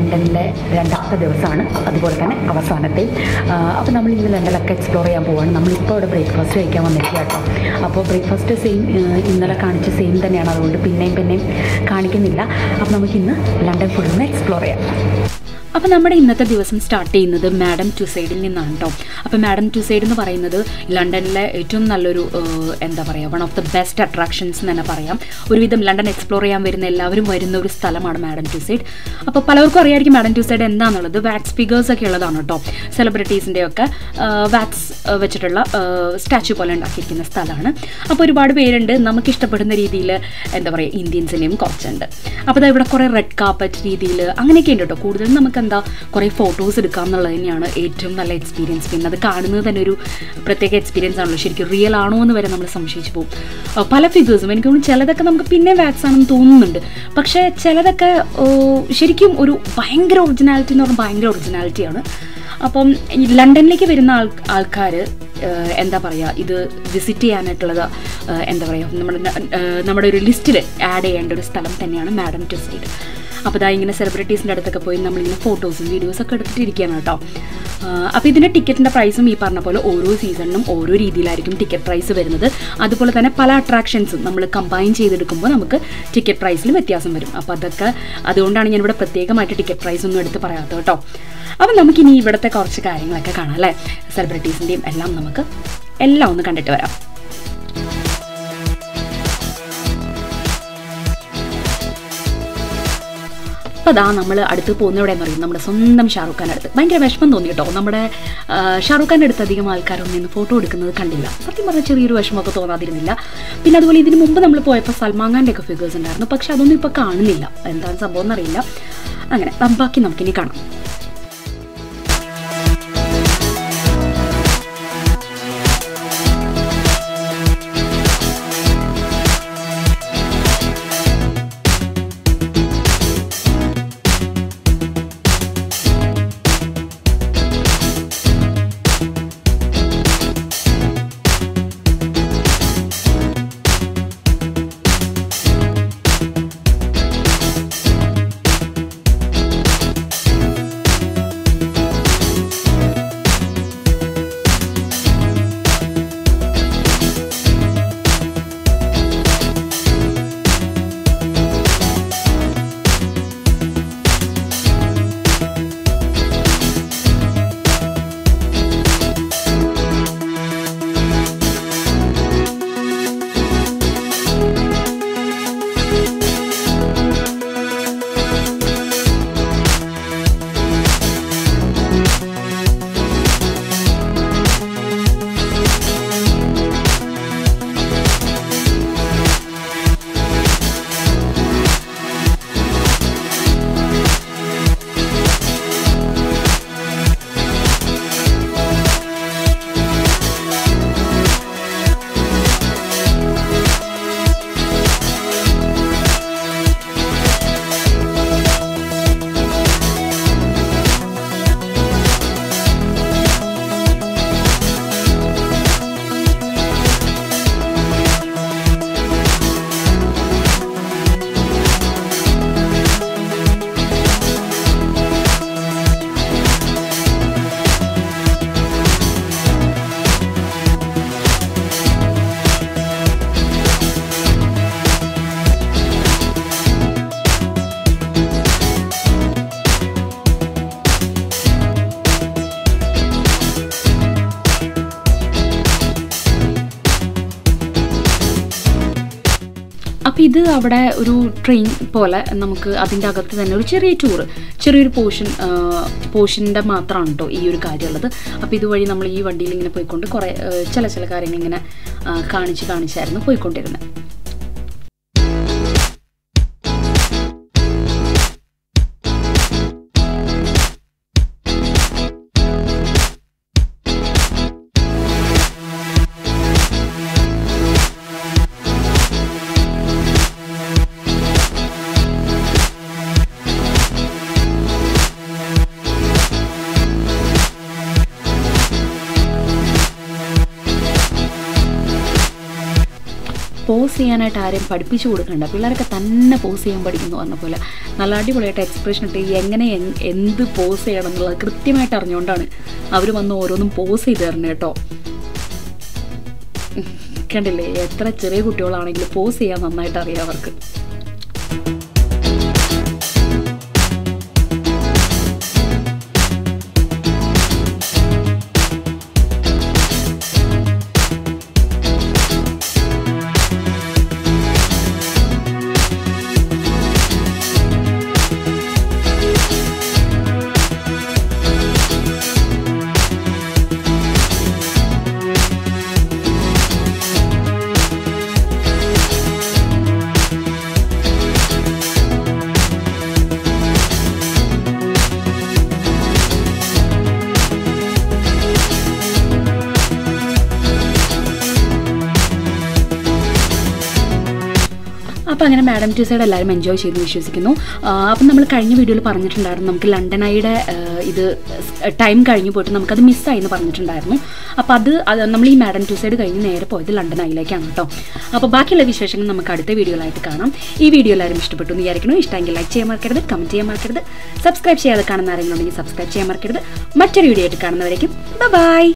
ലണ്ടനിലെ രണ്ടാമത്തെ ദിവസമാണ് അതുപോലെ തന്നെ അവസാനത്തെ അപ്പോൾ നമ്മൾ ഇന്ന് ലണ്ടനിലൊക്കെ എക്സ്പ്ലോർ ചെയ്യാൻ പോവുകയാണ് നമ്മളിപ്പോൾ ഇവിടെ ബ്രേക്ക്ഫാസ്റ്റ് കഴിക്കാൻ വന്നിട്ടില്ല കേട്ടോ അപ്പോൾ ബ്രേക്ക്ഫാസ്റ്റ് സെയിം ഇന്നലെ കാണിച്ച സെയിം തന്നെയാണ് അതുകൊണ്ട് പിന്നെയും പിന്നെയും കാണിക്കുന്നില്ല അപ്പോൾ നമുക്കിന്ന് ലണ്ടൻ ഫുഡിൽ എക്സ്പ്ലോർ ചെയ്യാം അപ്പോൾ നമ്മുടെ ഇന്നത്തെ ദിവസം സ്റ്റാർട്ട് ചെയ്യുന്നത് മാഡം ടുസൈഡിൽ നിന്നാണ് കേട്ടോ അപ്പോൾ മാഡം ടുസൈഡ് എന്ന് പറയുന്നത് ലണ്ടനിലെ ഏറ്റവും നല്ലൊരു ഏഹ്, എന്താ പറയുക one of the best attractions എന്ന് തന്നെ പറയാം ഒരുവിധം ലണ്ടൻ എക്സ്പ്ലോർ ചെയ്യാൻ വരുന്ന എല്ലാവരും വരുന്ന ഒരു സ്ഥലമാണ് മാഡം ടുസൈഡ് അപ്പോൾ പലർക്കും അറിയായിരിക്കും മാഡം ടുസൈഡ് എന്താണെന്നുള്ളത് വാക്സ് ഫിഗേഴ്സ് ഒക്കെ ഉള്ളതാണ് കേട്ടോ സെലിബ്രിറ്റീസിൻ്റെ ഒക്കെ വാക്സ് വെച്ചിട്ടുള്ള സ്റ്റാച്ചു പോലെ ഉണ്ടാക്കിയിരിക്കുന്ന സ്ഥലമാണ് അപ്പോൾ ഒരുപാട് പേരുണ്ട് നമുക്ക് ഇഷ്ടപ്പെടുന്ന രീതിയിൽ എന്താ പറയുക ഇന്ത്യൻസിനെയും കുറച്ചുണ്ട് അപ്പോൾ ദാ ഇവിടെ കുറേ റെഡ് കാർപ്പറ്റ് രീതിയിൽ അങ്ങനെയൊക്കെ ഉണ്ട് കേട്ടോ കൂടുതലും നമുക്ക് എന്താ കുറേ ഫോട്ടോസ് എടുക്കാം എന്നുള്ളത് തന്നെയാണ് ഏറ്റവും നല്ല എക്സ്പീരിയൻസ് പിന്നെ അത് കാണുന്നത് തന്നെ ഒരു പ്രത്യേക എക്സ്പീരിയൻസ് ആണല്ലോ ശരിക്കും റിയൽ ആണോ എന്ന് വരെ നമ്മൾ സംശയിച്ചു പോകും അഹ് പല ഫിഗേഴ്സും എനിക്ക് തോന്നുന്നു ചിലതൊക്കെ നമുക്ക് പിന്നെ വാക്സ് ആണെന്ന് തോന്നുന്നുണ്ട് പക്ഷേ ചിലതൊക്കെ ഏഹ്, ശരിക്കും ഒരു ഭയങ്കര ഒറിജിനാലിറ്റി എന്ന് പറഞ്ഞാൽ ഭയങ്കര ഒറിജിനാലിറ്റിയാണ് അപ്പം ഈ ലണ്ടനിലേക്ക് വരുന്ന ആൾ ആൾക്കാർ എന്താ പറയുക ഇത് വിസിറ്റ് ചെയ്യാനായിട്ടുള്ളത് ഏഹ്, എന്താ പറയുക നമ്മുടെ ഏഹ്, നമ്മുടെ ഒരു ലിസ്റ്റിൽ ആഡ് ചെയ്യേണ്ട ഒരു സ്ഥലം തന്നെയാണ് മാഡം ടു സൈഡ് അപ്പോൾ ഇതാ ഇങ്ങനെ സെലിബ്രിറ്റീസിൻ്റെ അടുത്തൊക്കെ പോയി നമ്മളിങ്ങനെ ഫോട്ടോസും വീഡിയോസും ഒക്കെ എടുത്തിട്ടിരിക്കുകയാണ് കേട്ടോ അപ്പോൾ ഇതിൻ്റെ ടിക്കറ്റിൻ്റെ പ്രൈസും ഈ പറഞ്ഞ പോലെ ഓരോ സീസണിനും ഓരോ രീതിയിലായിരിക്കും ടിക്കറ്റ് പ്രൈസ് വരുന്നത് അതുപോലെ തന്നെ പല അട്രാക്ഷൻസും നമ്മൾ കമ്പൈൻ ചെയ്തെടുക്കുമ്പോൾ നമുക്ക് ടിക്കറ്റ് പ്രൈസിൽ വ്യത്യാസം വരും അപ്പോൾ അതൊക്കെ അതുകൊണ്ടാണ് ഞാനിവിടെ പ്രത്യേകമായിട്ട് ടിക്കറ്റ് പ്രൈസ് ഒന്നും എടുത്ത് പറയാത്തത് കേട്ടോ അപ്പം നമുക്കിനി ഇവിടുത്തെ കുറച്ച് കാര്യങ്ങളൊക്കെ കാണാം അല്ലേ സെലിബ്രിറ്റീസിൻ്റെയും എല്ലാം നമുക്ക് എല്ലാം ഒന്ന് കണ്ടിട്ട് വരാം അപ്പോൾ അതാ നമ്മൾ അടുത്ത് പോകുന്ന എവിടെ എന്ന് പറയും നമ്മുടെ സ്വന്തം ഷാറുഖ് ഖാൻ്റെ അടുത്ത് ഭയങ്കര വിഷമം തോന്നി കേട്ടോ നമ്മുടെ ആ, ഷാറുഖ് ഖാൻ്റെ അടുത്ത് അധികം ആൾക്കാരൊന്നും ഇന്ന് ഫോട്ടോ എടുക്കുന്നത് കണ്ടില്ല സത്യം പറഞ്ഞാൽ ചെറിയൊരു വിഷമമൊക്കെ തോന്നാതിരുന്നില്ല പിന്നെ അതുപോലെ ഇതിന് മുമ്പ് നമ്മൾ പോയപ്പോൾ സൽമാൻ ഖാൻ്റെ ഒക്കെ ഫിഗേഴ്സ് ഉണ്ടായിരുന്നു പക്ഷെ അതൊന്നും ഇപ്പോൾ കാണുന്നില്ല എന്താണ് സംഭവം എന്നറിയില്ല അങ്ങനെ ദാ ബാക്കി നമുക്കിനി കാണാം അപ്പോൾ ഇത് അവിടെ ഒരു ട്രെയിൻ പോലെ നമുക്ക് അതിൻ്റെ അകത്ത് തന്നെ ഒരു ചെറിയ ടൂറ് ചെറിയൊരു പോർഷൻ പോർഷൻ്റെ മാത്രമാണ് കേട്ടോ ഈ ഒരു കാര്യമുള്ളത് അപ്പോൾ ഇതുവഴി നമ്മൾ ഈ വണ്ടിയിൽ ഇങ്ങനെ പോയിക്കൊണ്ട് കുറേ ആ, ചില ചില കാര്യങ്ങൾ ഇങ്ങനെ ആ, കാണിച്ച് കാണിച്ചായിരുന്നു പോയിക്കൊണ്ടിരുന്നത് പോസ് ചെയ്യാനായിട്ട് ആരെയും പഠിപ്പിച്ചു കൊടുക്കണ്ട പിള്ളേരൊക്കെ തന്നെ പോസ് ചെയ്യാൻ പഠിക്കുന്നു പറഞ്ഞ പോലെ നല്ല അടിപൊളിയായിട്ട് എക്സ്പ്രഷൻ ഇട്ട് എങ്ങനെ എൻ- എന്ത് പോസ് ചെയ്യണം എന്നുള്ളത് കൃത്യമായിട്ട് അറിഞ്ഞുകൊണ്ടാണ് അവർ വന്ന് ഓരോന്നും പോസ് ചെയ്ത് തരുന്നത് കേട്ടോ കണ്ടില്ലേ എത്ര ചെറിയ കുട്ടികളാണെങ്കിലും പോസ് ചെയ്യാൻ നന്നായിട്ട് അറിയാം അവർക്ക് അപ്പോൾ അങ്ങനെ മാഡം ടീച്ചറുടെ എല്ലാവരും എൻജോയ് ചെയ്ത് വിശ്വസിക്കുന്നു ആ, അപ്പം നമ്മൾ കഴിഞ്ഞ വീഡിയോയിൽ പറഞ്ഞിട്ടുണ്ടായിരുന്നു നമുക്ക് ലണ്ടൻ ഐയുടെ ആ, ഇത് ടൈം കഴിഞ്ഞ് പോയിട്ട് നമുക്കത് മിസ്സായി എന്ന് പറഞ്ഞിട്ടുണ്ടായിരുന്നു അപ്പോൾ അത് അത് നമ്മൾ ഈ മാഡം ടൂസൈഡ് കഴിഞ്ഞ് നേരെ പോയത് ലണ്ടൻ ഐയിലേക്കാണ് കേട്ടോ അപ്പോൾ ബാക്കിയുള്ള വിശേഷങ്ങൾ നമുക്ക് അടുത്ത വീഡിയോയിലായിട്ട് കാണാം ഈ വീഡിയോ എല്ലാവരും ഇഷ്ടപ്പെട്ടു എന്ന് വിചാരിക്കുന്നു ഇഷ്ടമെങ്കിൽ ലൈക്ക് ചെയ്യാൻ മറക്കരുത് കമൻറ്റ് ചെയ്യാൻ മറക്കരുത് സബ്സ്ക്രൈബ് ചെയ്യാതെ കാണുന്ന ആരെങ്കിലും ഉണ്ടെങ്കിൽ സബ്സ്ക്രൈബ് ചെയ്യാൻ മറക്കരുത് മറ്റൊരു വീഡിയോ ആയിട്ട് കാണുന്നവരേക്കും ബൈ